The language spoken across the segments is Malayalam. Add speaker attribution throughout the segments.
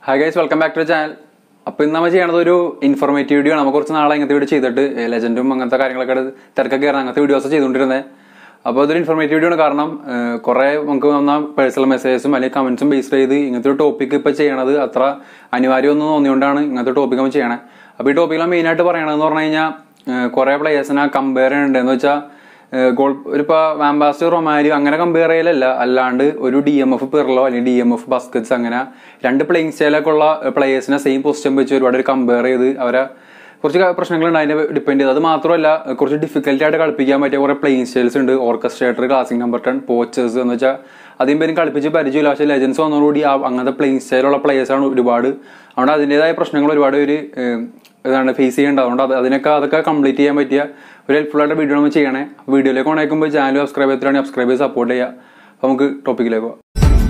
Speaker 1: hi guys welcome back to channel അപ്പോൾ ഇന്ന് നമ്മൾ ചെയ്യണത് ഒരു ഇൻഫോർമേറ്റീവ് വീഡിയോ ആണ് നമ്മൾ കുറച്ച് നാളെ ഇങ്ങനത്തെ വീഡിയോ ചെയ്തിട്ട് ലെജൻഡും അങ്ങനത്തെ കാര്യങ്ങളൊക്കെ എടുത്ത് തിരക്കൊക്കെ ആയിരുന്നു അങ്ങനത്തെ വീഡിയോസ് ചെയ്തുകൊണ്ടിരുന്നത് അപ്പോൾ ഇതൊരു ഇൻഫോർമേറ്റീവ് വീഡിയോ ആണ് കാരണം ഏഹ്, കുറേ നമുക്ക് വന്ന പേഴ്സണൽ മെസ്സേജസും അല്ലെങ്കിൽ കമന്റ്സും ബേസ് ചെയ്ത് ഇങ്ങനത്തെ ഒരു ടോപ്പിക് ഇപ്പോൾ ചെയ്യണത് അത്ര അനിവാര്യമൊന്നും തോന്നിയോണ്ടാണ് ഇങ്ങനത്തെ ടോപ്പിക് നമ്മൾ ചെയ്യണേ അപ്പോൾ ഈ ടോപ്പിക്കിൽ മെയിനായിട്ട് പറയണതെന്ന് പറഞ്ഞു കഴിഞ്ഞാൽ കുറേ പ്ലേയേഴ്സിനെ കമ്പയർ ചെയ്യുന്നുണ്ട് എന്ന് വെച്ചാൽ ഗോൾ ഒരു ഇപ്പോൾ വാംബാസ്റ്റർ റൊമാരിയോ അങ്ങനെ കമ്പയർ ചെയ്യലല്ല അല്ലാണ്ട് ഒരു ഡി എം എഫ് പിറലോ അല്ലെങ്കിൽ ഡി എം എഫ് ബസ്കറ്റ്സ് അങ്ങനെ രണ്ട് പ്ലേയിങ് സ്റ്റൈലൊക്കെ ഉള്ള പ്ലേയേഴ്സിനെ സെയിം പൊസിഷൻ വെച്ച് ഒരുപാട് കമ്പയർ ചെയ്ത് അവരെ കുറച്ച് പ്രശ്നങ്ങളുണ്ട് അതിനെ ഡിപ്പെൻഡ് ചെയ്ത് അത് മാത്രമല്ല കുറച്ച് ഡിഫിക്കൽട്ടി ആയിട്ട് കളിപ്പിക്കാൻ പറ്റിയ കുറേ പ്ലേയിങ് സ്റ്റൈൽസ് ഉണ്ട് orchestrator classic number ten poachers എന്ന് വെച്ചാൽ അധികം പേരും കളിപ്പിച്ച് പരിചയമില്ല പക്ഷേ ലെജൻസ് വന്നതോടുകൂടി ആ അങ്ങനത്തെ പ്ലേയിങ് സ്റ്റൈലുള്ള പ്ലേയേഴ്സാണ് ഒരുപാട് അതുകൊണ്ട് അതിൻ്റെതായ പ്രശ്നങ്ങൾ ഒരുപാട് പേര് ഏഹ്, ഇതാണ് ഫേസ് ചെയ്യേണ്ടത് അതുകൊണ്ട് അത് അതിനൊക്കെ അതൊക്കെ കംപ്ലീറ്റ് ചെയ്യാൻ പറ്റിയ ഒരു ഹെൽപ്ഫുൾ ആയിട്ട് വീഡിയോ നമ്മൾ ചെയ്യണേ വീഡിയോയിലേക്ക് കൊണ്ടേക്കുമ്പോൾ ചാനൽ സബ്സ്ക്രൈബ് ചെയ്തിട്ടാണ് സബ്സ്ക്രൈബ് ചെയ്ത് സപ്പോർട്ട് ചെയ്യുക അപ്പോൾ നമുക്ക് ടോപ്പിക്കിലേക്ക് പോകാം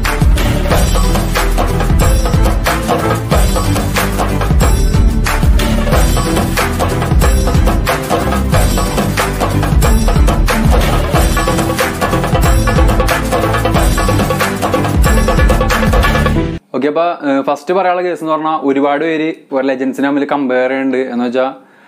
Speaker 1: ഓക്കെ അപ്പൊ ഫസ്റ്റ് പറയാനുള്ള കേസ് എന്ന് പറഞ്ഞാൽ ഒരുപാട് പേര് ലെജൻസിനെ തമ്മിൽ കമ്പയർ ചെയ്യുന്നുണ്ട് എന്ന് വെച്ചാൽ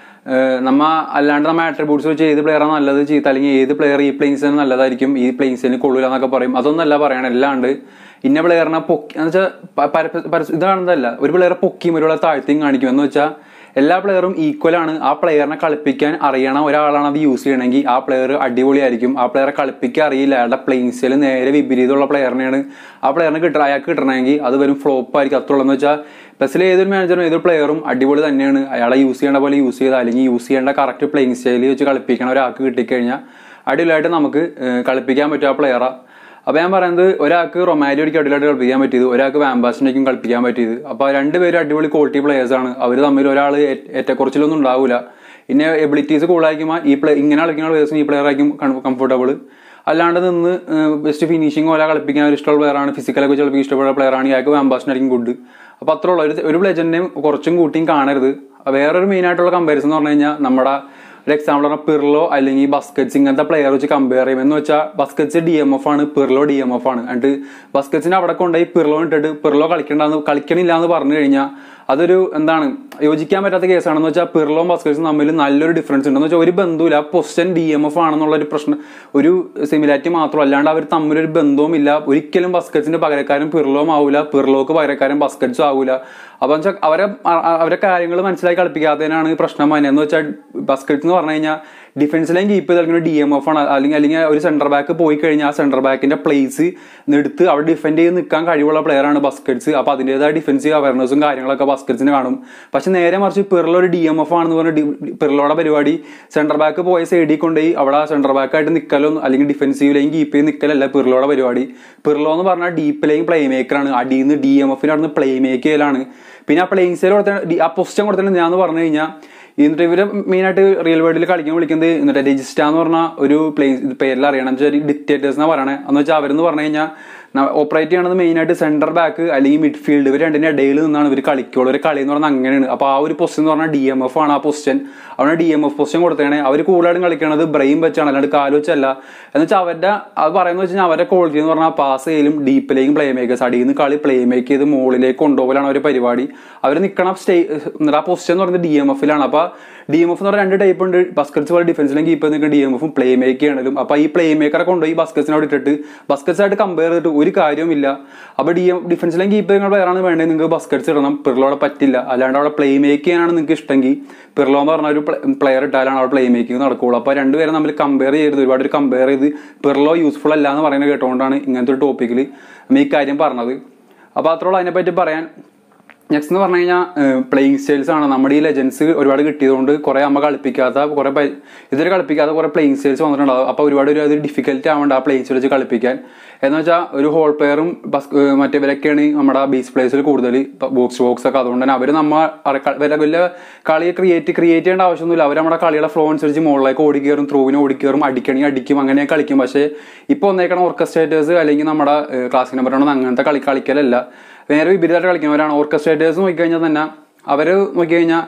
Speaker 1: നമ്മ അല്ലാണ്ട് നമ്മ ആട്രിബ്യൂട്ട്സ് വെച്ച് ഏത് പ്ലെയറാണ് നല്ലത് ചീത്ത അല്ലെങ്കിൽ ഏത് പ്ലെയർ ഈ പ്ലേസിന് നല്ലതായിരിക്കും ഈ പ്ലേസിന് കൊള്ളൂല എന്നൊക്കെ പറയും അതൊന്നല്ല പറയണം അല്ലാണ്ട് ഇന്ന പ്ലെയറിനെ പൊക്കി എന്ന് വെച്ചാൽ ഇത് കാണുന്നതല്ല ഒരു പ്ലെയറെ പൊക്കിയും ഒരു താഴ്ത്തിയും കാണിക്കും എന്ന് വെച്ചാൽ എല്ലാ പ്ലെയറും ഈക്വൽ ആണ് ആ പ്ലെയറിനെ കളിപ്പിക്കാൻ അറിയണ ഒരാളാണ് അത് യൂസ് ചെയ്യണമെങ്കിൽ ആ പ്ലെയർ അടിപൊളിയായിരിക്കും ആ പ്ലെയറെ കളിപ്പിക്കാൻ അറിയില്ല അയാളുടെ പ്ലെയിൻസിൽ നേരെ വിപരീതമുള്ള പ്ലെയറിനെയാണ് ആ പ്ലെയറിനെ കിട്ടുക അയാൾക്ക് കിട്ടണമെങ്കിൽ അത് വരും ഫ്ലോപ്പ് ആയിരിക്കും അത്രയുള്ളൂ വെച്ചാൽ ബസ്സിൽ ഏതൊരു മാനേജറും ഏതൊരു പ്ലെയറും അടിപൊളി തന്നെയാണ് അയാളെ യൂസ് ചെയ്യേണ്ട പോലെ യൂസ് ചെയ്ത് അല്ലെങ്കിൽ യൂസ് ചെയ്യേണ്ട കറക്റ്റ് പ്ലെയിങ് സ്റ്റൈലിൽ വെച്ച് കളിപ്പിക്കണ ഒരാൾക്ക് കിട്ടിക്കഴിഞ്ഞാൽ അടിപൊളിയായിട്ട് നമുക്ക് ഏഹ്, കളിപ്പിക്കാൻ പറ്റും ആ പ്ലെയറാ അപ്പൊ ഞാൻ പറയുന്നത് ഒരാൾക്ക് റൊമാരിയോടിക്ക് അടിപൊളിയായിട്ട് കളിപ്പിക്കാൻ പറ്റിയത് ഒരാൾക്ക് വാംബാസിനേക്കും കളിപ്പിക്കാൻ പറ്റിയത് അപ്പൊ രണ്ടുപേരും അടിപൊളി ക്വാളിറ്റി പ്ലേയേഴ്സ് ആണ് അവർ തമ്മിൽ ഒരാൾ ഏറ്റക്കുറച്ചിലൊന്നും ഉണ്ടാവില്ല പിന്നെ എബിലിറ്റീസ് കൂടുതലായിരിക്കുമ്പോൾ ഈ പ്ലേ ഇങ്ങനെ കളിക്കുന്ന പ്ലേയേഴ്സിന് ഈ പ്ലെയർ ആയിരിക്കും കംഫർട്ടബിൾ അല്ലാണ്ട് നിന്ന് ബെസ്റ്റ് ഫിനിഷിംഗ് പോലെ കളിപ്പിക്കാൻ ഒരു ഇഷ്ടമുള്ള പ്ലെയർ ആണ് ഫിസിക്കലൊക്കെ വെച്ച് കളിപ്പിക്കാൻ ഇഷ്ടപ്പെടുന്ന പ്ലെയർ ആണ് ഇയാൾക്ക് വാംബാസിനായിരിക്കും ഗുഡ് അപ്പൊ അത്ര ഉള്ള ഒരു ഒരു ലെജൻഡിനെയും കുറച്ചും കൂട്ടിയും കാണരുത് വേറൊരു മെയിൻ ആയിട്ടുള്ള കമ്പാരിസൺ എന്ന് പറഞ്ഞു കഴിഞ്ഞാൽ നമ്മുടെ ഒരു എക്സാമ്പിൾ പറഞ്ഞാൽ പിർലോ അല്ലെങ്കിൽ ബസ്കറ്റ്സ് ഇങ്ങനത്തെ പ്ലെയർ വെച്ച് കമ്പയർ ചെയ്യും എന്ന് വെച്ചാൽ ബസ്കറ്റ്സ് ഡി എം എഫ് ആണ് പിർലോ ഡി എം എഫ് ആണ് എന്നിട്ട് ബസ്കറ്റ്സിനെ അവിടെ കൊണ്ടുപോയി പിർലോ ഇട്ടിട്ട് പിർലോ കളിക്കണ്ടെന്ന് കളിക്കണില്ല എന്ന് പറഞ്ഞു കഴിഞ്ഞാൽ അതൊരു എന്താണ് യോജിക്കാൻ പറ്റാത്ത കേസാണെന്ന് വെച്ചാൽ പിർലോം ബസ്കറ്റ്സും തമ്മിൽ നല്ലൊരു ഡിഫറൻസ് ഉണ്ടെന്ന് വെച്ചാൽ ഒരു ബന്ധുവില്ല ആ പൊസിഷൻ ഡി എം എഫ് ആണെന്നുള്ള ഒരു പ്രശ്നം ഒരു സിമിലാരിറ്റി മാത്രം അല്ലാണ്ട് അവർ തമ്മിലൊരു ബന്ധവും ഇല്ല ഒരിക്കലും ബസ്കറ്റ്സിന്റെ പകരക്കാരൻ പിർലോം ആവില്ല പിർലോക്ക് പകരക്കാരൻ ബസ്കറ്റ്സും ആവില്ല അപ്പൊ വെച്ചാൽ അവരെ അവരെ കാര്യങ്ങൾ മനസ്സിലാക്കി കളിപ്പിക്കാത്തതിനാണ് ഈ പ്രശ്നം വന്നത് എന്ന് വെച്ചാൽ ബസ്കറ്റ്സ് എന്ന് പറഞ്ഞു കഴിഞ്ഞാൽ ഡിഫൻസ് ലൈൻ കീപ്പ് ചെയ്ത് കളിക്കുന്ന ഡി എം എഫ് ആണ് അല്ലെങ്കിൽ അല്ലെങ്കിൽ ഒരു സെന്റർ ബാക്ക് പോയി കഴിഞ്ഞാൽ ആ സെന്റർ ബാക്കിന്റെ പ്ലേസ് എടുത്ത് അവിടെ ഡിഫെൻഡ് ചെയ്ത് നിൽക്കാൻ കഴിവുള്ള പ്ലെയർ ആണ് ബസ്കറ്റ്സ് അപ്പൊ അതിൻ്റെതായ ഡിഫൻസീവ് അവയർനെസ്സും കാര്യങ്ങളൊക്കെ ബസ്കറ്റ്സിന് കാണും പക്ഷെ നേരെ മറിച്ച് പിറല ഒരു ഡി എം എഫ് ആണെന്ന് പറഞ്ഞ പിറലോടെ പരിപാടി സെന്റർ ബാക്ക് പോയ സൈഡിൽ കൊണ്ടുപോയി അവിടെ സെന്റർ ബാക്ക് ആയിട്ട് നിൽക്കലോ അല്ലെങ്കിൽ ഡിഫൻസീവ് ലൈൻ കീപ്പ് ചെയ്ത് നിൽക്കലല്ല പിറലോടെ പരിപാടി പിറലോ എന്ന് പറഞ്ഞാൽ ഡീപ്പ് ലൈൻ പ്ലേ മേക്കറാണ് അടിയിൽ നിന്ന് ഡി എം എഫിന് അവിടെ നിന്ന് പ്ലേ മേക്ക് ചെയ്യലാണ് പിന്നെ ആ പ്ലേയിങ് സ്റ്റൈൽ കൊടുത്ത ആ പൊസിഷൻ കൊടുത്തിട്ട് ഞാൻ പറഞ്ഞു കഴിഞ്ഞാൽ എന്നിട്ട് ഇവര് മെയിൻ ആയിട്ട് റിയൽ വേൾഡിൽ കളിക്കാൻ വിളിക്കുന്നത് എന്നിട്ട് രജിസ്റ്റ എന്ന് പറഞ്ഞ ഒരു പ്ലേ പേരിൽ അറിയണം വെച്ചാൽ ഡിക്റ്റേറ്റേഴ്സ് എന്നാ പറയണേ എന്ന് വെച്ചാൽ അവരെന്ന് പറഞ്ഞു കഴിഞ്ഞാൽ ഓപ്പറേറ്റ് ചെയ്യണത് മെയിൻ ആയിട്ട് സെന്റർ ബാക്ക് അല്ലെങ്കിൽ മിഡ്ഫീൽഡ് ഇവർ രണ്ടിന്റെ ഇടയിൽ നിന്നാണ് ഇവർ കളിക്കുള്ളൂ ഒരു കളി എന്ന് പറഞ്ഞാൽ അങ്ങനെയാണ് അപ്പോൾ ആ ഒരു പൊസിഷൻ എന്ന് പറഞ്ഞാൽ ഡി എം എഫ് ആണ് ആ പൊസിഷൻ അവിടെ ഡി എം എഫ് പൊസിഷൻ കൊടുത്തേണേ അവർ കൂടുതലായിട്ടും കളിക്കണത് ബ്രെയിൻ വെച്ചാണ് അല്ലാണ്ട് കാല് വെച്ചല്ല എന്ന് വെച്ചാൽ അവരുടെ അത് പറയുന്നത് വെച്ച് കഴിഞ്ഞാൽ അവരുടെ ക്വാളിറ്റി എന്ന് പറഞ്ഞാൽ പാസ് ചെയ്യലും ഡീപ്പിലേക്കും പ്ലേ മേക്കേഴ്സ് അടിയിൽ നിന്ന് കളി പ്ലേ മേക്ക് ചെയ്ത് മുകളിലേക്ക് കൊണ്ടുപോകലാണ് അവർ പരിപാടി അവർ നിൽക്കണ സ്റ്റേ ആ പൊസിഷൻ എന്ന് പറയുന്നത് ഡി എം എഫിലാണ് അപ്പോൾ ഡി എം എഫ് എന്ന് പറഞ്ഞാൽ രണ്ട് ടൈപ്പ് ഉണ്ട് ബസ്കറ്റ്സ് പോലെ ഡിഫൻസിലും കീപ്പ് നിൽക്കുന്ന ഡി എം എഫും പ്ലേ മേക്ക് ചെയ്യണലും അപ്പോൾ ഈ പ്ലേ മേക്കറെ കൊണ്ടുപോയി ബസ്കറ്റ്സിനെ അവിടെ ഇട്ടിട്ട് ബസ്കറ്റ്സ് ആയിട്ട് കമ്പയർ ചെയ്തിട്ട് ഒരു കാര്യവുമില്ല അപ്പോൾ ഡി എം ഡിഫൻസിലും കീപ്പ് ചെയ്യുന്ന പ്ലെയറാണ് വേണ്ടത് നിങ്ങൾക്ക് ബസ്കറ്റ്സ് ഇടണം പിറലോടെ പറ്റില്ല അല്ലാണ്ട് അവിടെ പ്ലേ മേക്ക് ചെയ്യാനാണ് നിങ്ങൾക്ക് ഇഷ്ടമെങ്കിൽ പിറലോ എന്ന് പറഞ്ഞ ഒരു പ്ലെയർ ഇട്ടാലാണ് അവിടെ പ്ലേ മേക്കിംഗ് നടക്കുകയുള്ളൂ അപ്പോൾ രണ്ടുപേരും തമ്മിൽ കമ്പയർ ചെയ്ത് ഒരുപാട് കമ്പയർ ചെയ്ത് പിറലോ യൂസ്ഫുൾ അല്ല എന്ന് പറയുന്നത് കേട്ടുകൊണ്ടാണ് ഇങ്ങനത്തെ ഒരു ടോപ്പിക്കിൽ നമ്മൾ ഈ കാര്യം പറഞ്ഞത് അപ്പോൾ അത്രയുള്ള അതിനെപ്പറ്റി പറയാൻ നെക്സ്റ്റ് എന്ന് പറഞ്ഞു കഴിഞ്ഞാൽ പ്ലേയിങ് സ്റ്റൈൽസ് ആണ് നമ്മുടെ ഈ ലെജൻസ് ഒരുപാട് കിട്ടിയതുകൊണ്ട് കുറെ അമ്മ കളിപ്പിക്കാത്ത കുറെ ഇതുവരെ കളിപ്പിക്കാത്ത കുറെ പ്ലേയിങ് സ്റ്റൈൽസ് വന്നിട്ടുണ്ടാവും അപ്പോൾ ഒരുപാട് ഒരു അത് ഡിഫിക്കൽട്ട് ആവേണ്ട ആ പ്ലേയിങ് സ്റ്റൈൽസ് കളിപ്പിക്കാൻ എന്ന് വെച്ചാൽ ഒരു ഹോൾ പ്ലെയറും മറ്റേ ഇവരൊക്കെയാണ് നമ്മുടെ ബേസ് പ്ലേസിൽ കൂടുതൽ ബോക്സ് ബോക്സ് ഒക്കെ അതുകൊണ്ട് തന്നെ അവർ നമ്മ വലിയ വലിയ കളി ക്രിയേറ്റ് ക്രിയേറ്റ് ചെയ്യേണ്ട ആവശ്യമൊന്നുമില്ല അവർ നമ്മുടെ കളിയുടെ ഫ്ലോ അനുസരിച്ച് മുകളിലേക്ക് ഓടിക്കയറും ത്രൂവിന് ഓടിക്കയറും അടിക്കണമെങ്കിൽ അടിക്കും അങ്ങനെ കളിക്കും പക്ഷേ ഇപ്പോൾ ഒന്നേക്കണ ഓർക്കസ്ട്രേറ്റേഴ്സ് അല്ലെങ്കിൽ നമ്മുടെ ക്ലാസിക് നമ്പർ അങ്ങനത്തെ കളി കളിക്കലല്ല നേരെ വിപരീതമായിട്ട് കളിക്കുന്നവരാണ് ഓർക്കസ്ട്രേറ്റേഴ്സ് നോക്കിക്കഴിഞ്ഞാൽ തന്നെ അവർ നോക്കിക്കഴിഞ്ഞാൽ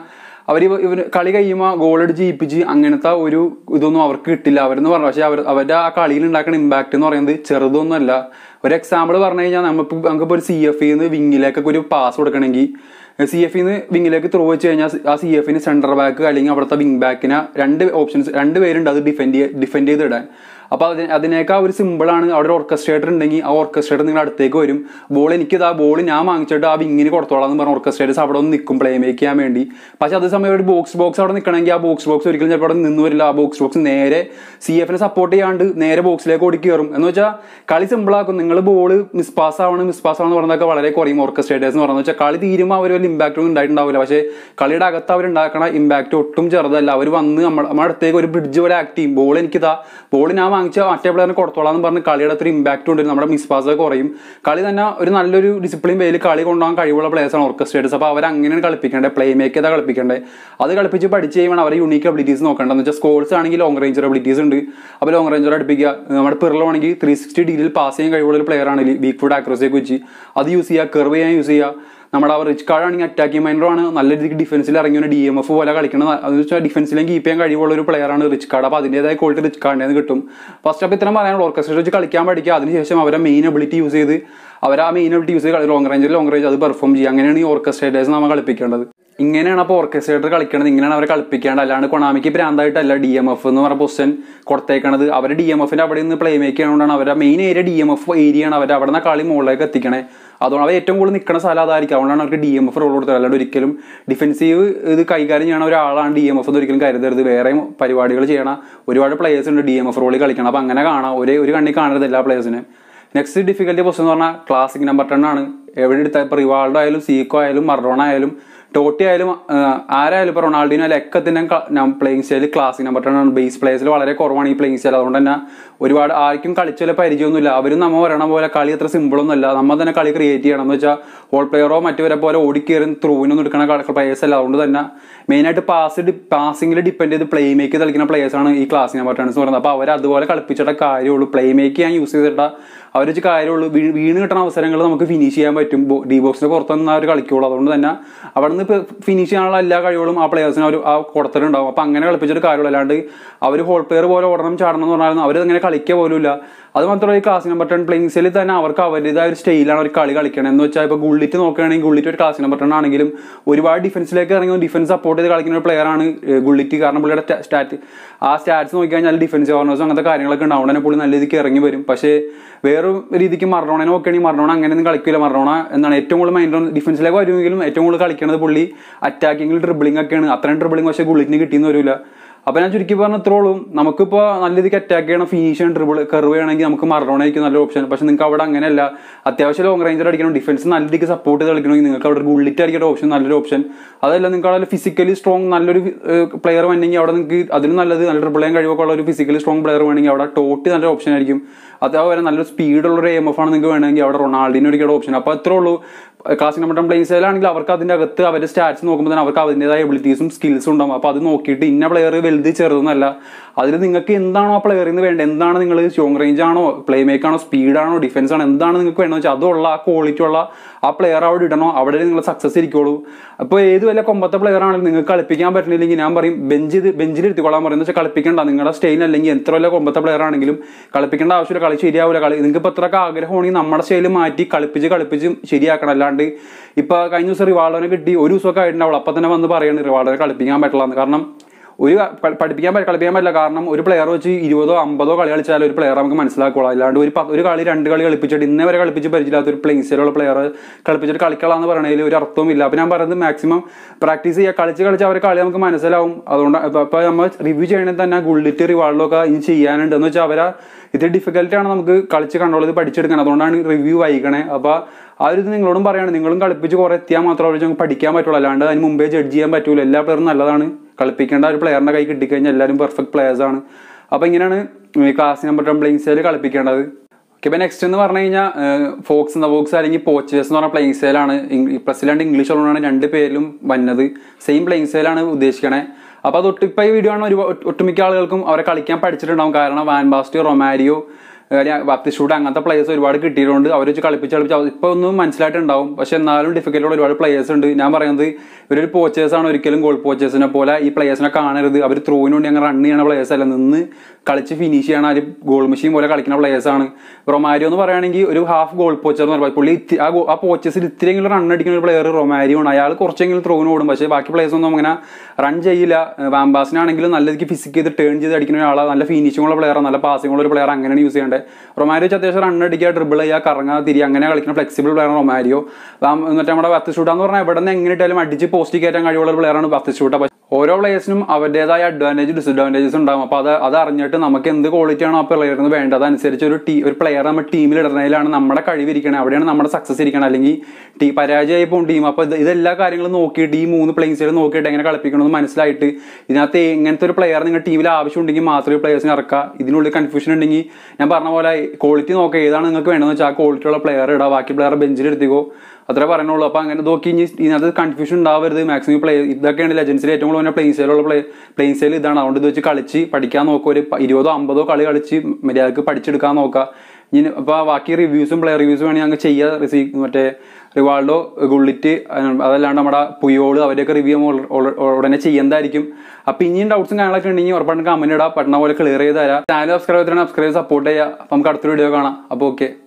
Speaker 1: അവർ ഇവർ കളി കഴിയുമ്പോൾ ഗോൾ അടിച്ച് ജയിപ്പിച്ച് അങ്ങനത്തെ ഒരു ഇതൊന്നും അവർക്ക് കിട്ടില്ല അവരെന്ന് പറഞ്ഞു പക്ഷേ അവർ അവരുടെ ആ കളിയിൽ ഉണ്ടാക്കുന്ന ഇമ്പാക്ട് എന്ന് പറയുന്നത് ചെറുതൊന്നുമല്ല ഒരു എക്സാമ്പിൾ പറഞ്ഞു കഴിഞ്ഞാൽ നമുക്ക് നമുക്കിപ്പോൾ ഒരു സി എഫ് നിന്ന് വിങ്ങിലേക്കൊക്കെ ഒരു പാസ് കൊടുക്കണമെങ്കിൽ സി എഫ് നിന്ന് വിങ്ങിലേക്ക് ത്രൂ വെച്ച് കഴിഞ്ഞാൽ ആ സി എഫിന് സെൻറ്റർ ബാക്ക് അല്ലെങ്കിൽ അവിടുത്തെ വിങ് ബാക്കിന് രണ്ട് ഓപ്ഷൻസ് രണ്ട് പേരുണ്ട് അത് ഡിഫെൻഡ് ഡിഫെൻഡ് ചെയ്തിടാൻ അപ്പോൾ അതിന് അതിനേക്കാൾ ഒരു സിമ്പിളാണ് അവിടെ ഒരു ഓർക്കസ്ട്രേറ്റർ ഉണ്ടെങ്കിൽ ആ ഓർക്കസ്ട്രേറ്റർ നിങ്ങൾ അടുത്തേക്ക് വരും ബോൾ എനിക്ക് ആ ബോൾ ഞാൻ വാങ്ങിച്ചിട്ട് ആ വിങ്ങിന് കൊടുത്തോളാം എന്ന് പറഞ്ഞ ഓർക്കസ്ട്രേറ്റേഴ്സ് അവിടെ ഒന്ന് നിൽക്കും പ്ലേ മേക്ക് ചെയ്യാൻ വേണ്ടി പക്ഷേ അതേ സമയം ഒരു ബോക്സ് ബോക്സ് അവിടെ നിൽക്കണമെങ്കിൽ ആ ബോക്സ് ബോക്സ് ഒരിക്കലും ചിലപ്പോൾ അവിടെ നിന്ന് വരില്ല ആ ബോക്സ് ബോക്സ് നേരെ സി എഫിനെ സപ്പോർട്ട് ചെയ്യാണ്ട് നേരെ ബോക്സിലേക്ക് ഓടി കയറും എന്ന് വെച്ചാൽ കളി സിമ്പിളാക്കും നിങ്ങൾ ബോൾ മിസ് പാസ് ആവണം മിസ് പാസ് ആവണം പറഞ്ഞതൊക്കെ വളരെ കുറയും ഓർക്കസ്ട്രേറ്റേഴ്സ് എന്ന് പറയുന്നത് വെച്ചാൽ കളി തീരുമ്പോൾ അവർ വലിയ ഇമ്പാക്റ്റ് ഒന്നും ഉണ്ടായിട്ടുണ്ടാവില്ല പക്ഷേ കളിയുടെ അകത്ത് അവർ ഉണ്ടാക്കണ ഇമ്പാക്റ്റ് ഒട്ടും ചെറുതല്ല അവർ വന്ന് നമ്മൾ നമ്മുടെ അടുത്തേക്ക് ഒരു ബ്രിഡ്ജ് പോലെ ആക്ട് ചെയ്യും ബോൾ എനിക്കിതാ ബോൾ ഞാൻ വാങ്ങിച്ച മറ്റേ പ്ലെയറിന് കൊടുത്തോളാം എന്ന് പറഞ്ഞ് കളിയുടെ അത്ര ഇമ്പാക്റ്റ് ഉണ്ട് നമ്മുടെ മിസ് പാസ് കുറയും കളി തന്നെ ഒരു നല്ലൊരു ഡിസിപ്ലിൻ വേയിൽ കളി കൊണ്ടുപോകാൻ കഴിവുള്ള പ്ലേയേഴ്സാണ് ഓർക്കസ്ട്രേറ്റേഴ്സ് അപ്പോൾ അവർ അങ്ങനെയാണ് കളിപ്പിക്കേണ്ടത് പ്ലേ മേക്ക് ചെയ്താൽ കളിപ്പിക്കേണ്ടത് അത് കളിപ്പിച്ച് പഠിച്ച് കഴിയുമ്പോൾ അവരെ യുണീക്ക് അബിലിറ്റീസ് നോക്കേണ്ടത് വെച്ചാൽ സ്കോൾസ് ആണെങ്കിൽ ലോങ് റേഞ്ചർ അബിലിറ്റീസ് ഉണ്ട് അപ്പോൾ ലോങ് റേഞ്ചർ അടുപ്പിക്കുക നമ്മുടെ പിറലാണെങ്കിൽ ത്രീ സിക്സ്റ്റി ഡിഗ്രിയിൽ പാസ് ചെയ്യാൻ കഴിവുള്ള ഒരു പ്ലെയർ ആണ് വീക്ക് ഫുഡ് ആക്രോസിയൊക്കെ വെച്ച് അത് യൂസ് ചെയ്യുക കെർവ് ചെയ്യാൻ യൂസ് ചെയ്യുക നമ്മുടെ ആ റിച്ച് കാർഡ് ആണെങ്കിൽ അറ്റാക്കിംഗ് മൈൻഡർ ആണ് നല്ല രീതിക്ക് ഡിഫൻസിൽ ഇറങ്ങിയ ഒരു ഡി എം എഫ് പോലെ കളിക്കണം അത് വെച്ചാൽ ഡിഫൻസിലും കീപ്പ് ചെയ്യാൻ കഴിവുള്ള ഒരു പ്ലെയർ ആണ് റിച്ച് കാർഡ് അപ്പോൾ അതിൻ്റെതായ ക്വാളിറ്റി റിച്ച് കാർഡിൽ നിന്ന് കിട്ടും ഫസ്റ്റ് അപ്പോൾ ഇത്രയും പറയാനുള്ള ഓർക്കസ്ട്രേറ്റ് വെച്ച് കളിക്കാൻ പഠിക്കുക അതിനുശേഷം അവരെ മെയിൻ എബിലിറ്റി യൂസ് ചെയ്ത് അവർ ആ മെയിൻ എബിലിറ്റി യൂസ് ചെയ്ത് ലോങ് റേഞ്ചിൽ ലോങ് റേഞ്ച് അത് പെർഫോം ചെയ്യുക അങ്ങനെയാണ് ഈ ഓർക്കസ്ട്രേറ്റേഴ്സ് നമ്മൾ കളിപ്പിക്കേണ്ടത് ഇങ്ങനെയാണ് അപ്പോൾ ഓർക്കസ്ട്രേറ്റർ കളിക്കണത് ഇങ്ങനെയാണ് അവരെ കളിപ്പിക്കേണ്ടത് അല്ലാണ്ട് കൊണാമിക്ക് പ്രാന്തായിട്ടല്ല ഡി എം എഫ് എന്ന് പറഞ്ഞ പൊസിഷൻ കൊടുത്തേക്കണത് അവർ ഡി എം എഫിന്റെ അവിടെ നിന്ന് പ്ലേ മേക്ക് ചെയ്യണോണ്ടാണ് അവരുടെ main area D M F area ആണ് അവർ അവിടെ നിന്ന് കളി മുകളിലേക്ക് എത്തിക്കണേ അതുകൊണ്ട് അവർ ഏറ്റവും കൂടുതൽ നിൽക്കുന്ന സ്ഥലം അതായിരിക്കും അതുകൊണ്ടാണ് അവർക്ക് ഡി എം എഫ് റോൾ കൊടുത്തത് അല്ലാണ്ട് ഒരിക്കലും ഡിഫൻസീവ് ഇത് കൈകാര്യം ചെയ്യണ ഒരാളാണ് ഡി എം എഫ് എന്ന് ഒരിക്കലും കരുതരുത് വേറെ പരിപാടികൾ ചെയ്യണ ഒരുപാട് പ്ലേയേഴ്സ് ഉണ്ട് ഡി എം എഫ് റോളിൽ കളിക്കണം അപ്പോൾ അങ്ങനെ കാണാം ഒരേ ഒരു കണ്ണി കാണരുത് എല്ലാ പ്ലേയേഴ്സിനും നെക്സ്റ്റ് ഡിഫിക്കൽറ്റി പൊസിഷൻ എന്ന് പറഞ്ഞാൽ ക്ലാസിക് നമ്പർ ടെൻ ആണ് എവിടെ എടുത്താൽ ഇപ്പോൾ റിവാൾഡോ ആയാലും സീക്കോ ആയാലും മറഡോണ ആയാലും ടോട്ടി ആയാലും ആരായാലും ഇപ്പോൾ റൊണാൾഡിനോ ആയാലും ഒക്കെ തന്നെ playing style classic number ten ആണ് ബേസ് പ്ലേയേഴ്സിൽ വളരെ കുറവാണ് ഈ പ്ലേയിങ് സ്റ്റൈൽ അതുകൊണ്ട് തന്നെ ഒരുപാട് ആർക്കും കളിച്ചാൽ പരിചയമൊന്നുമില്ല അവരും നമ്മൾ പറയണ പോലെ കളി അത്ര സിമ്പിളൊന്നുമല്ല നമ്മൾ തന്നെ കളി ക്രിയേറ്റ് ചെയ്യണം എന്ന് വെച്ചാൽ ഹോൾ പ്ലെയറോ മറ്റവരെ പോലെ ഓടിക്കയറി ത്രൂവിനൊന്നും എടുക്കണ പ്ലേയേഴ്സ് അല്ല അതുകൊണ്ട് തന്നെ മെയിനായിട്ട് പാസ് പാസിംഗിൽ ഡിപ്പെൻഡ് ചെയ്ത് പ്ലേ മേക്ക് കളിക്കുന്ന പ്ലേയേഴ്സാണ് ഈ ക്ലാസിക് നമ്പർ ടെൻസ് പറയുന്നത് അപ്പോൾ അവർ അതുപോലെ കളിപ്പിച്ചിട്ട കാര്യമുള്ളൂ പ്ലേ മേക്ക് ചെയ്യാൻ യൂസ് ചെയ്തിട്ട അവർ വെച്ച് കാര്യമുള്ളൂ വീണ് കിട്ടുന്ന അവസരങ്ങൾ നമുക്ക് ഫിനിഷ് ചെയ്യാൻ പറ്റും ഡി ബോക്സിന് പുറത്ത് നിന്ന് അവർ കളിക്കുള്ളൂ അതുകൊണ്ട് തന്നെ അവിടെ നിന്ന് ഇപ്പോൾ ഫിനിഷ് ചെയ്യാനുള്ള എല്ലാ കഴിവുകളും ആ പ്ലേയേഴ്സിന് അവർ ആ കൊടുത്തിട്ടുണ്ടാവും അപ്പോൾ അങ്ങനെ കളിപ്പിച്ചിട്ട് കാര്യമുള്ളൂ അല്ലാണ്ട് അവർ ഹോൾ പ്ലെയർ പോലെ ഓടണം ചാടണം എന്ന് പറഞ്ഞാൽ അവർ അങ്ങനെ കളിക്കുക പോലുമില്ല അത് മാത്രമല്ല ഈ ക്ലാസ് നമ്പർ ടെൻ പ്ലേയിങ്സിൽ തന്നെ അവർക്ക് അവരുടേതായ ഒരു സ്റ്റൈലാണ് ഒരു കളി കളിക്കണം എന്ന് വെച്ചാൽ ഇപ്പോൾ ഗുള്ളിറ്റ് നോക്കുകയാണെങ്കിൽ ഗുള്ളിറ്റ് ഒരു ക്ലാസ് നമ്പർ ടെൻ ആണെങ്കിലും ഒരുപാട് ഡിഫൻസിലേക്ക് ഇറങ്ങി ഡിഫൻസ് സപ്പോർട്ട് ചെയ്ത് കളിക്കുന്ന ഒരു പ്ലെയർ ആണ് ഗുള്ളിറ്റ് കാരണം പുള്ളിയുടെ സ്റ്റാറ്റ് ആ സ്റ്റാറ്റ്സ് നോക്കി കഴിഞ്ഞാൽ ഡിഫൻസ് ഓർണേഴ്സും അങ്ങനത്തെ കാര്യങ്ങളൊക്കെ ഉണ്ടാവും തന്നെ പുള്ളി നല്ല രീതിക്ക് ഇറങ്ങി വരും പക്ഷേ വേറെ രീതിക്ക് മറണോണെ നോക്കുകയാണെങ്കിൽ മറണോണ അങ്ങനെയൊന്നും കളിക്കില്ല മറണോണ എന്താണ് ഏറ്റവും കൂടുതൽ മൈൻഡ് ഡിഫൻസിലേക്ക് വരുമെങ്കിലും ഏറ്റവും കൂടുതൽ കളിക്കുന്നത് പുള്ളി അറ്റാക്കിങ്ങിൽ ഡ്രിബിളിംഗ് ഒക്കെയാണ് അത്രയും ഡ്രിബിളിംഗ് പക്ഷേ ഗുള്ളിറ്റിന് കിട്ടിയെന്ന് വരില്ല അപ്പൊ ഞാൻ ചുരുക്കി പറഞ്ഞ ഇത്രോളും നമുക്കിപ്പോ നല്ല രീതിക്ക് അറ്റാക്ക് ചെയ്യണം ഫിനിഷ് ചെയ്യണം ട്രിബിൾ കർവ് ചെയ്യണമെങ്കിൽ നമുക്ക് മറണോണായിരിക്കും നല്ല ഓപ്ഷൻ പക്ഷെ നിങ്ങൾക്ക് അവിടെ അങ്ങനെയല്ല അത്യാവശ്യം ലോങ് റേഞ്ചർ അടിക്കണം ഡിഫൻസ് നല്ല രീതിക്ക് സപ്പോർട്ട് ചെയ്ത് കളിക്കണമെങ്കിൽ നിങ്ങൾക്ക് അവിടെ ഗുള്ളിറ്റ് അടിക്കേണ്ട ഓപ്ഷൻ നല്ലൊരു ഓപ്ഷൻ അതല്ല നിങ്ങൾക്ക് അവിടെ ഫിസിക്കലി സ്ട്രോങ് നല്ലൊരു പ്ലെയർ വേണമെങ്കിൽ അവിടെ നിങ്ങൾക്ക് അതിന് നല്ലത് നല്ല ട്രിപ്പിൾ ചെയ്യാൻ കഴിവൊക്കെ ഉള്ള ഒരു ഫിസിക്കലി സ്ട്രോങ് പ്ലെയർ വേണമെങ്കിൽ അവിടെ ടോട്ടി നല്ലൊരു ഓപ്ഷൻ ആയിരിക്കും അതേപോലെ നല്ലൊരു സ്പീഡുള്ള ഒരു എം എഫ് ആണ് നിങ്ങൾക്ക് വേണമെങ്കിൽ അവിടെ റൊണാൾഡിനോ ഒരിക്കലും ഓപ്ഷൻ അപ്പോൾ അത്രേ ഉള്ളൂ ക്ലാസിക് നമ്പർ ടെൻ പ്ലേസ് ആണെങ്കിൽ അവർക്ക് അതിന്റെ അകത്ത് അവരുടെ സ്റ്റാറ്റ്സ് നോക്കുമ്പോൾ തന്നെ അവർക്ക് അതിൻ്റെതായ എബിലിറ്റീസും സ്കിൽസും ഉണ്ടാവും അപ്പോൾ അത് നോക്കിയിട്ട് ഇന്ന പ്ലെയർ വലുത് ചെറുതെന്നല്ല അതിൽ നിങ്ങൾക്ക് എന്താണോ ആ പ്ലെയറിൽ നിന്ന് വേണ്ടത് എന്താണ് നിങ്ങൾ ഷോങ് റേഞ്ച് ആണോ പ്ലേ മേക്ക് ആണോ സ്പീഡാണോ ഡിഫൻസ് ആണോ എന്താണ് നിങ്ങൾക്ക് വേണ്ടതെന്ന് വെച്ചാൽ അതുള്ള ആ ക്വാളിറ്റി ഉള്ള ആ പ്ലെയർ അവിടെ ഇടണോ അവിടെ നിങ്ങൾ സക്സസ് ഇരിക്കുള്ളൂ അപ്പോൾ ഏത് വല്ല കൊമ്പത്തെ പ്ലെയർ ആണെങ്കിലും നിങ്ങൾക്ക് കളിപ്പിക്കാൻ പറ്റുന്നില്ലെങ്കിൽ ഞാൻ പറയും ബെഞ്ച് ബെഞ്ചിൽ ഇരുത്തിക്കൊള്ളാൻ പറയും എന്ന് വെച്ചാൽ കളിപ്പിക്കേണ്ട നിങ്ങളുടെ സ്റ്റൈൽ അല്ലെങ്കിൽ എത്ര വല്ല കൊമ്പത്തെ പ്ലെയർ ആണെങ്കിലും കളിപ്പിക്കേണ്ട ആവശ്യമില്ല കളി ശരിയാവില്ല കളി നിങ്ങൾക്ക് ഇപ്പോൾ എത്രയൊക്കെ ആഗ്രഹമാണെങ്കിൽ നമ്മുടെ സ്റ്റൈൽ മാറ്റി കളിപ്പിച്ച് കളിപ്പിച്ച് ശരിയാക്കണം അല്ലാണ്ട് ഇപ്പൊ കഴിഞ്ഞ ദിവസം റിവാൾഡോനെ കിട്ടി ഒരു ദിവസമൊക്കെ ആയിട്ടുണ്ടാവുള്ളൂ അപ്പൊ തന്നെ വന്ന് പറയാണ് റിവാൾഡോനെ കളിപ്പിക്കാൻ പറ്റില്ല കാരണം ഒരു പഠിപ്പിക്കാൻ കളിപ്പിക്കാൻ പറ്റില്ല കാരണം ഒരു പ്ലെയർ വെച്ച് ഇരുപതോ അമ്പതോ കളി കളിച്ചാൽ ഒരു പ്ലെയർ നമുക്ക് മനസ്സിലാക്കുള്ളൂ അല്ലാണ്ട് ഒരു ഒരു കളി രണ്ട് കളി കളിപ്പിച്ചിട്ട് ഇന്നേ വരെ കളിപ്പിച്ച് പരിചയമില്ലാത്ത ഒരു പ്ലേയിങ് സ്റ്റൈലുള്ള പ്ലെയർ കളിപ്പിച്ചിട്ട് കളിക്കളാന്ന് പറയുന്നതിൽ ഒരു അർത്ഥവും ഇല്ല അപ്പൊ ഞാൻ പറയുന്നത് മാക്സിമം പ്രാക്ടീസ് ചെയ്യുക കളിച്ച് കളിച്ച് അവരെ കളി നമുക്ക് മനസ്സിലാവും അതുകൊണ്ട് ഇപ്പൊ നമ്മൾ റിവ്യൂ ചെയ്യണമെങ്കിൽ തന്നെ ഗുള്ളിറ്റ് റിവാൾഡോ ഇനി ചെയ്യാനുണ്ട് എന്ന് വെച്ചാൽ അവരെ ഇത് ഡിഫിക്കൽട്ടാണ് നമുക്ക് കളിച്ച് കണ്ടോൾ ഇത് പഠിച്ചെടുക്കാൻ അതുകൊണ്ടാണ് റിവ്യൂ വൈകണേ അപ്പൊ ആ ഒരു ഇത് നിങ്ങളോടും പറയാണ് നിങ്ങളും കളിപ്പിച്ച് കുറെ എത്തിയാൽ മാത്രമേ അവർ പഠിക്കാൻ പറ്റുള്ളൂ അല്ലാണ്ട് അതിന് മുമ്പേ ജഡ്ജ് ചെയ്യാൻ പറ്റൂല എല്ലാ പ്ലെയറും നല്ലതാണ് കളിപ്പിക്കേണ്ട ഒരു പ്ലെയറിന്റെ കൈ കിട്ടിക്കഴിഞ്ഞാൽ എല്ലാവരും പെർഫെക്റ്റ് പ്ലെയേഴ്സ് ആണ് അപ്പൊ ഇങ്ങനെയാണ് class number ten playing style കളിപ്പിക്കേണ്ടത് ഓക്കെ ഇപ്പൊ നെക്സ്റ്റ് എന്ന് പറഞ്ഞു കഴിഞ്ഞാൽ ഫോക്സ് എന്ന ബോക്സ് അല്ലെങ്കിൽ പോച്ചേഴ്സ് എന്ന് പറഞ്ഞ പ്ലേയിങ് സ്റ്റൈലാണ് പ്രസിഡന്റ് ഇംഗ്ലീഷ് ഉള്ളതാണ് രണ്ട് പേരിലും വന്നത് സെയിം പ്ലേയിങ് സ്റ്റൈലാണ് ഉദ്ദേശിക്കണേ അപ്പൊ അത് ഒട്ടിപ്പ ഈ വീഡിയോ ആണ് ഒരു ഒട്ടുമിക്ക ആളുകൾക്കും അവരെ കളിക്കാൻ പഠിച്ചിട്ടുണ്ടാവും കാരണം വാൻ ബാസ്റ്റ് റൊമാരിയോ ബാപ്തിസ്റ്റൂഡ് അങ്ങനത്തെ പ്ലേയേഴ്സ് ഒരുപാട് കിട്ടിയിട്ടുണ്ട് അവർ വെച്ച് കളിപ്പിച്ച് കളിപ്പിച്ച് ഇപ്പൊ ഒന്നും മനസ്സിലായിട്ടുണ്ടാവും പക്ഷെ എന്നാലും ഡിഫിക്കൽട്ടുള്ള ഒരുപാട് പ്ലേയേഴ്സ് ഉണ്ട് ഞാൻ പറയുന്നത് ഇവരൊരു പോച്ചേഴ്സ് ആണ് ഒരിക്കലും ഗോൾ പോച്ചേഴ്സിനെ പോലെ ഈ പ്ലേയേഴ്സിനെ കാണരുത് അവർ ത്രോയിന് വേണ്ടി അങ്ങനെ റൺ ചെയ്യണ പ്ലേയേഴ്സ് അല്ല നിന്ന് കളിച്ച് ഫിനിഷ് ചെയ്യണ ഒരു ഗോൾ മെഷീൻ പോലെ കളിക്കുന്ന പ്ലേയേഴ്സ് ആണ് റൊമാരിയോ എന്ന് പറയുകയാണെങ്കിൽ ഒരു ഹാഫ് ഗോൾ പോച്ചർ എന്ന് പറയുമ്പോൾ പുള്ളി ഇത്തി- ആ ഗോ- ആ പോച്ചേഴ്സിൽ ഇത്തിരിയെങ്കിലും റൺ അടിക്കുന്ന ഒരു പ്ലെയർ റൊമാരിയോ ആണ് അയാൾ കുറച്ചെങ്കിലും ത്രോയിന് ഓടും പക്ഷേ ബാക്കി പ്ലേയേഴ്സ് ഒന്നും അങ്ങനെ റൺ ചെയ്യില്ല വാംബാസിനാണെങ്കിലും നല്ല രീതിക്ക് ഫിസിക് ചെയ്ത് ടേൺ ചെയ്ത് അടിക്കുന്ന ഒരാളാണ് നല്ല ഫിനിഷിംഗ് ഉള്ള പ്ലെയർ നല്ല പാസിംഗ് ഉള്ള ഒരു പ്ലെയർ അങ്ങനെയാണ് യൂസ് ചെയ്യേണ്ടത് റൊമാരിയോ വെച്ച് അത്യാവശ്യം റൺ അടിക്കുക ഡ്രിബിൾ ചെയ്യുക കറങ്ങുക തിരി അങ്ങനെ കളിക്കുന്ന ഫ്ലെക്സിബിൾ പ്ലെയർ റൊമാരിയോ വാം- എന്നിട്ട് നമ്മുടെ ബത്തിസ്റ്റൂട്ട എന്ന് പറഞ്ഞാൽ എവിടെ നിന്ന് എങ്ങനെ ഇട്ടാലും അടിച്ച് പോസ്റ്റ് കയറ്റാൻ കഴിവുള്ള ഒരു പ്ലെയറാണ് ബത്തിസ്റ്റൂട്ട ഓരോ പ്ലേയേഴ്സിനും അവരുടേതായ അഡ്വാൻറ്റേജ് ഡിസഡ്വാൻറ്റേജസ് ഉണ്ടാകും അപ്പോൾ അത് അത് അറിഞ്ഞിട്ട് നമുക്ക് എന്ത് ക്വാളിറ്റി ആണോ ആ പ്ലെയറിന് വേണ്ടത് അതനുസരിച്ച് ഒരു ടീ ഒരു പ്ലെയർ നമ്മൾ ടീമിൽ ഇടുന്നതിലാണ് നമ്മുടെ കഴിവിരിക്കണത് അവിടെയാണ് നമ്മുടെ സക്സസ് ഇരിക്കണം അല്ലെങ്കിൽ ടീ പരാജയമായി പോകും ടീം അപ്പോൾ ഇത് ഇതെല്ലാ കാര്യങ്ങളും നോക്കിയിട്ട് ഈ മൂന്ന് പ്ലേയേഴ്സുകൾ നോക്കിയിട്ട് എങ്ങനെ കളിപ്പിക്കണമെന്ന് മനസ്സിലായിട്ട് ഇതിനകത്ത് ഇങ്ങനത്തെ ഒരു പ്ലെയർ നിങ്ങൾ ടീമിൽ ആവശ്യമുണ്ടെങ്കിൽ മാത്രമേ പ്ലേയേഴ്സിന് ഇറക്കുക ഇതിനുള്ളിൽ കൺഫ്യൂഷൻ ഉണ്ടെങ്കിൽ ഞാൻ പറഞ്ഞ പോലെ ക്വാളിറ്റി നോക്കുക ഏതാണ് നിങ്ങൾക്ക് വേണ്ടതെന്ന് വെച്ചാൽ ആ ക്വാളിറ്റി ഉള്ള പ്ലെയർ ഇടുക ബാക്കി പ്ലെയർ ബെഞ്ചിൽ എടുത്തിക്കോ അത്രേ പറയുന്നുള്ളൂ അപ്പൊ അങ്ങനെ നോക്കി ഇനി ഇതിനകത്ത് കൺഫ്യൂഷൻ ഉണ്ടാവരുത് മാക്സിമം പ്ലേ ഇതൊക്കെയാണ് ലെജൻസിൽ ഏറ്റവും കൂടുതൽ പ്ലെയിൻ സെയിലുള്ള പ്ലേ പ്ലെയിൻ സെയിൽ ഇതാണ് അതുകൊണ്ട് ഇത് വെച്ച് കളിച്ച് പഠിക്കാൻ നോക്കുക ഒരു പ- ഇരുപതോ അമ്പതോ കളി കളിച്ച് മര്യാദക്ക് പഠിച്ചെടുക്കാൻ നോക്കുക ഇനി അപ്പൊ ബാക്കി റിവ്യൂസും പ്ലെയർ റിവ്യൂസും വേണമെങ്കിൽ ഞങ്ങൾ ചെയ്യുക റിസീവ് മറ്റേ റിവാൾഡോ ഗുള്ളിറ്റ് അതല്ലാണ്ട് നമ്മുടെ പുയോള് അവരെയൊക്കെ റിവ്യൂ ഉടനെ ചെയ്യുന്നതായിരിക്കും അപ്പൊ ഇനിയും ഡൗട്ട്സും കാര്യങ്ങളൊക്കെ ഉണ്ടെങ്കിൽ ഉറപ്പായിട്ടും കമന്റ് ഇടാം പറ്റുന്ന പോലെ ക്ലിയർ ചെയ്ത് തരാം ചാനൽ സബ്സ്ക്രൈബ് ചെയ്തിട്ട് സബ്സ്ക്രൈബ് സപ്പോർട്ട് ചെയ്യുക അപ്പൊ നമുക്ക് അടുത്തൊരു വീഡിയോ കാണാം അപ്പോൾ ഓക്കെ